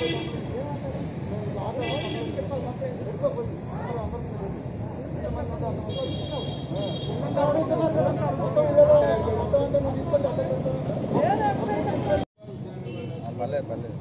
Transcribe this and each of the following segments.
పర్లేదు పర్లేదు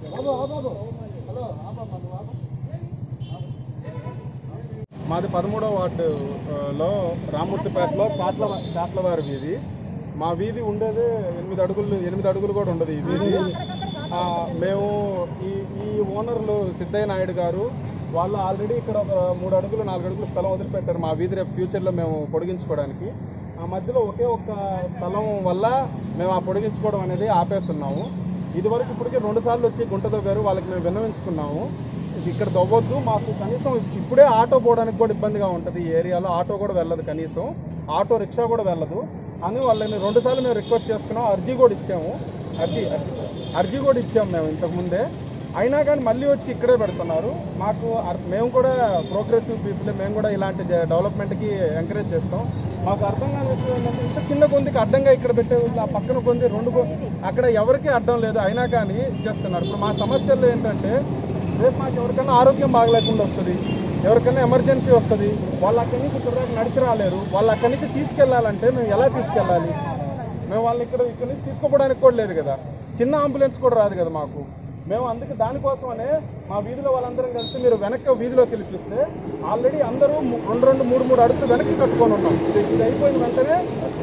మాది పదమూడవ వార్డు ఆ, లో రామూర్తిపేటలో చాట్ల చాట్లవారి వీధి మా వీధి ఉండేది ఎనిమిది అడుగులు ఎనిమిది అడుగులు కూడా ఉండదు ఈ వీధి ఆ, మేము ఈ ఈ ఓనర్లు సిద్ధయ్య నాయుడు గారు వాళ్ళు ఆల్రెడీ ఇక్కడ ఒక మూడు అడుగులు నాలుగు అడుగులు స్థలం వదిలిపెట్టారు మా వీధి రేపు ఫ్యూచర్లో మేము పొడిగించుకోవడానికి ఆ మధ్యలో ఒకే ఒక్క స్థలం వల్ల మేము ఆ పొడిగించుకోవడం అనేది ఆపేస్తున్నాము ఇదివరకు ఇప్పటికే రెండు సార్లు వచ్చి గుంట దొవ్వారు వాళ్ళకి మేము విన్నవించుకున్నాము ఇక్కడ దవ్వద్దు మాకు కనీసం ఇప్పుడే ఆటో పోవడానికి కూడా ఇబ్బందిగా ఉంటుంది ఈ ఏరియాలో ఆటో కూడా వెళ్ళదు కనీసం ఆటో రిక్షా కూడా వెళ్ళదు అని వాళ్ళని రెండు సార్లు మేము రిక్వెస్ట్ చేసుకున్నాం అర్జీ కూడా ఇచ్చాము అర్జీ అర్జీ అర్జీ కూడా ఇచ్చాము మేము ఇంతకుముందే అయినా కానీ మళ్ళీ వచ్చి ఇక్కడే పెడుతున్నారు మాకు అర్- మేము కూడా ప్రోగ్రెసివ్ పీపుల్ మేము కూడా ఇలాంటి జ- డెవలప్మెంట్కి ఎంకరేజ్ చేస్తాం మాకు అర్థం కాని విషయం ఏంటంటే ఇంత చిన్న కొందికి అడ్డంగా ఇక్కడ పెట్టే వీళ్ళు ఆ పక్కన కొంది రెండు కొ- అక్కడ ఎవరికీ అడ్డం లేదు అయినా కానీ చేస్తున్నారు ఇప్పుడు మా సమస్యలు ఏంటంటే రేపు మాకు ఎవరికైనా ఆరోగ్యం బాగలేకుండా వస్తుంది ఎవరికైనా ఎమర్జెన్సీ వస్తుంది వాళ్ళు అక్కడి నుంచి ఇక్కడ దాకా నడిచి రాలేరు వాళ్ళు అక్కడి నుంచి తీసుకెళ్ళాలంటే మేము ఎలా తీసుకెళ్ళాలి మేము వాళ్ళని ఇక్కడ ఇక్కడ నుంచి తీసుకోవడానికి కూడా లేదు కదా చిన్న అంబులెన్స్ కూడా రాదు కదా మాకు మేము అందుకే దానికోసమనే మా వీధిలో వాళ్ళందరం కలిసి మీరు వెనక్కి వీధిలోకి వెళ్ళి చూస్తే ఆల్రెడీ అందరూ ము- రెండు రెండు మూడు మూడు అడుగులు వెనక్కి కట్టుకొని ఉన్నాం ఇది ఇది అయిపోయిన వెంటనే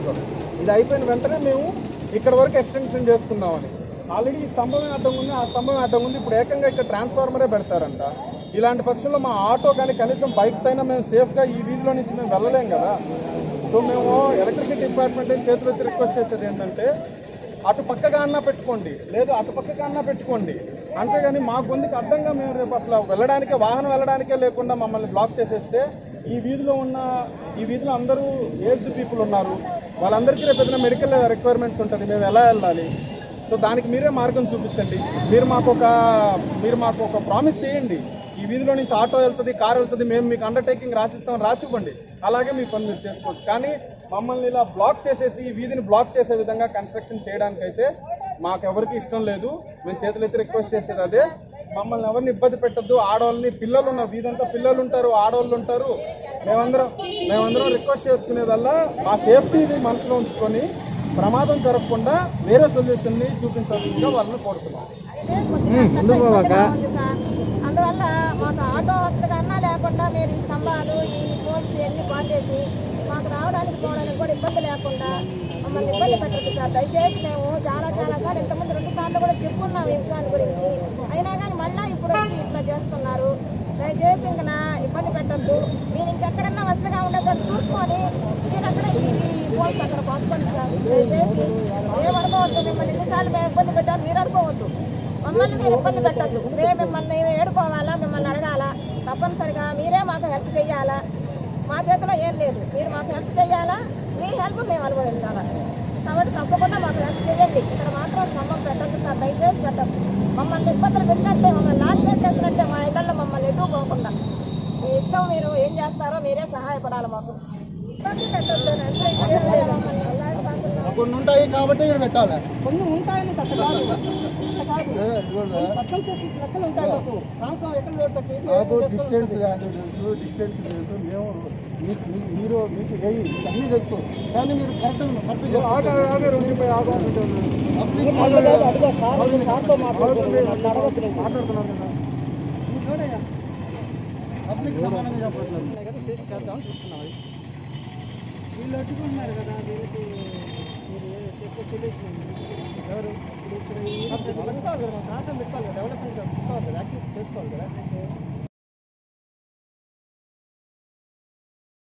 ఇది అయిపోయిన వెంటనే మేము ఇక్కడ వరకు ఎక్స్టెన్షన్ చేసుకుందామని ఆల్రెడీ ఈ స్తంభమే అడ్డం ఉంది ఆ స్తంభమే అడ్డం ఉంది ఇప్పుడు ఏకంగా ఇక్కడ ట్రాన్స్ఫార్మరే పెడతారంట ఇలాంటి పక్షంలో మా ఆటో కానీ కనీసం బైక్ పైన మేము సేఫ్గా ఈ వీధిలో నుంచి మేము వెళ్ళలేం కదా సో మేము ఎలక్ట్రిసిటీ డిపార్ట్మెంట్ చేతులు ఎత్తి రిక్వెస్ట్ చేసేది ఏంటంటే అటు పక్కగా అన్నా పెట్టుకోండి లేదు అటు పక్కగా అన్నా పెట్టుకోండి అంతేగాని మా గొంతుకి అడ్డంగా మేము రేపు అసలు వెళ్ళడానికే వాహనం వెళ్ళడానికే లేకుండా మమ్మల్ని బ్లాక్ చేసేస్తే ఈ వీధిలో ఉన్న ఈ వీధిలో అందరూ ఏజ్డ్ పీపుల్ ఉన్నారు వాళ్ళందరికీ రేపు ఏదైనా మెడికల్ రిక్వైర్మెంట్స్ ఉంటుంది మేము ఎలా వెళ్ళాలి సో దానికి మీరే మార్గం చూపించండి మీరు మాకు ఒక మీరు మాకు ఒక ప్రామిస్ చేయండి ఈ వీధిలో నుంచి ఆటో వెళ్తుంది కార్ వెళ్తుంది మేము మీకు అండర్టేకింగ్ రాసిస్తాం రాసివ్వండి అలాగే మీ పని మీరు చేసుకోవచ్చు కానీ మమ్మల్ని ఇలా బ్లాక్ చేసేసి ఈ వీధిని బ్లాక్ చేసే విధంగా కన్స్ట్రక్షన్ చేయడానికైతే మాకు ఎవరికి ఇష్టం లేదు మేము చేతులెత్తి రిక్వెస్ట్ చేసేది అదే మమ్మల్ని ఎవరిని ఇబ్బంది పెట్టద్దు ఆడవాళ్ళని పిల్లలు ఉన్న వీధంతా పిల్లలు ఉంటారు ఆడవాళ్ళు ఉంటారు మేమందరం మేమందరం రిక్వెస్ట్ చేసుకునేదల్లా మా సేఫ్టీని మనసులో ఉంచుకొని ప్రమాదం జరగకుండా వేరే సొల్యూషన్ని చూపించాల్సిందిగా వాళ్ళని కోరుతున్నాం అయితే కొద్దిగా ఇబ్బందిగా ఉంది సార్ అందువల్ల మాకు ఆటో వసతి కన్నా లేకుండా మీరు ఈ స్తంభాలు ఈ పోల్స్ ఇవన్నీ బాగేసి మాకు రావడానికి పోవడానికి కూడా ఇబ్బంది లేకుండా మమ్మల్ని ఇబ్బంది పెట్టద్దు సార్ దయచేసి మేము చాలా చాలా సార్లు ఇంతకుముందు రెండు సార్లు కూడా చెప్పుకున్నాం ఈ విషయాన్ని గురించి అయినా కానీ మళ్ళీ ఇప్పుడు వచ్చి ఇట్లా చేస్తున్నారు దయచేసి ఇంక నా ఇబ్బంది పెట్టద్దు మీరు ఇంకెక్కడన్నా వసతిగా ఉండేటట్టు చూసుకొని మీరు అక్కడ ఈ ఈ పోల్స్ అక్కడ పాసుకోండి సార్ దయచేసి ఏమనుకోవద్దు మిమ్మల్ని ఎన్నిసార్లు మేము ఇబ్బంది పెట్టారు మీరు అనుకోవద్దు మమ్మల్ని మీరు ఇబ్బంది పెట్టద్దు మేము మిమ్మల్ని ఏడుకోవాలా మిమ్మల్ని అడగాలా తప్పనిసరిగా మీరే మాకు హెల్ప్ చేయాలా మా చేతిలో ఏం లేదు మీరు మాకు హెల్ప్ చేయాలా మీ హెల్ప్ మేము అనుభవించాలా కాబట్టి తప్పకుండా మాకు హెల్ప్ చేయండి ఇక్కడ మాత్రం స్తంభం పెట్టద్దు సార్ దయచేసి పెట్టద్దు మమ్మల్ని ఇబ్బందులు పెట్టినట్టే మమ్మల్ని లాక్ చేసేసినట్టే మా ఇళ్లలో మమ్మల్ని ఎటు పోకుండా మీ ఇష్టం మీరు ఏం చేస్తారో మీరే సహాయపడాలి మాకు ఇబ్బంది పెట్టద్దు అని అంటే ఏం లేదు మమ్మల్ని అలాంటి బాధలు కొన్ని ఉంటాయి కాబట్టి ఇక్కడ పెట్టాలి కొన్ని ఉంటాయని అట్లా కాదు అట్లా కాదు పక్కన చేసి లెక్కలు ఉంటాయి మాకు ట్రాన్స్ఫార్మర్ ఎక్కడ లోడ్ పెట్టి నాకు డిస్టెన్స్ వాల్యూ తెలుసు డిస్టెన్స్ తెలుసు మేము మీకు మీ- మీరు మీకు వేయి మీకు అన్నీ తెలుసు కానీ మీరు కరెక్ట్ కరెక్ట్ పబ్లిక్ సమానంగా చెప్పట్లేదు చేసి చేద్దాం చూస్తున్నాం వీళ్ళు అడ్డుకుంటున్నారు కదా వీళ్ళకి మీరు చెప్పే సొల్యూషన్ ఎవరు ఇప్పుడు ఇక్కడ పెట్టుకోవాలి కదా ట్రాన్స్ఫార్మర్ పెట్టుకోవాలి కదా డెవలప్మెంట్ పెట్టుకోవాలి కదా యాక్టివిటీ చేసుకోవాలి కదా